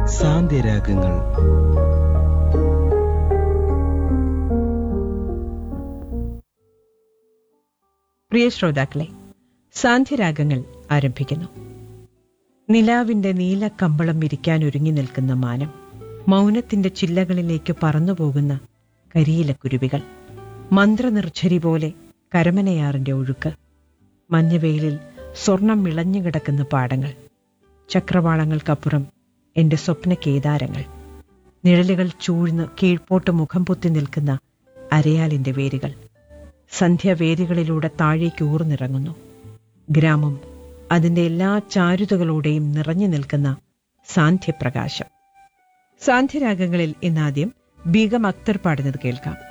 സാന്ത്യരാഗങ്ങൾ പ്രിയ ശ്രോതാക്കളെ സാന്ധ്യരാഗങ്ങൾ ആരംഭിക്കുന്നു നിലാവിന്റെ നീലക്കമ്പളം വിരിക്കാൻ ഒരുങ്ങി നിൽക്കുന്ന മാനം മൗനത്തിന്റെ ചില്ലകളിലേക്ക് പറന്നുപോകുന്ന കരിയിലക്കുരുവികൾ മന്ത്രനിർഝരി പോലെ കരമനയാറിന്റെ ഒഴുക്ക് മഞ്ഞവെയിലിൽ സ്വർണം വിളഞ്ഞു കിടക്കുന്ന പാടങ്ങൾ ചക്രവാളങ്ങൾക്കപ്പുറം എന്റെ സ്വപ്ന കേദാരങ്ങൾ നിഴലുകൾ ചൂഴ്ന്ന് കീഴ്പോട്ട് മുഖം പൊത്തി നിൽക്കുന്ന അരയാലിന്റെ വേരുകൾ സന്ധ്യാവേദികളിലൂടെ താഴേക്ക് ഊർന്നിറങ്ങുന്നു ഗ്രാമം അതിന്റെ എല്ലാ ചാരുതകളോടെയും നിറഞ്ഞു നിൽക്കുന്ന സാന്ധ്യപ്രകാശം സാന്ധ്യരാഗങ്ങളിൽ ഇന്നാദ്യം ബീഗം അക്തർ പാടുന്നത് കേൾക്കാം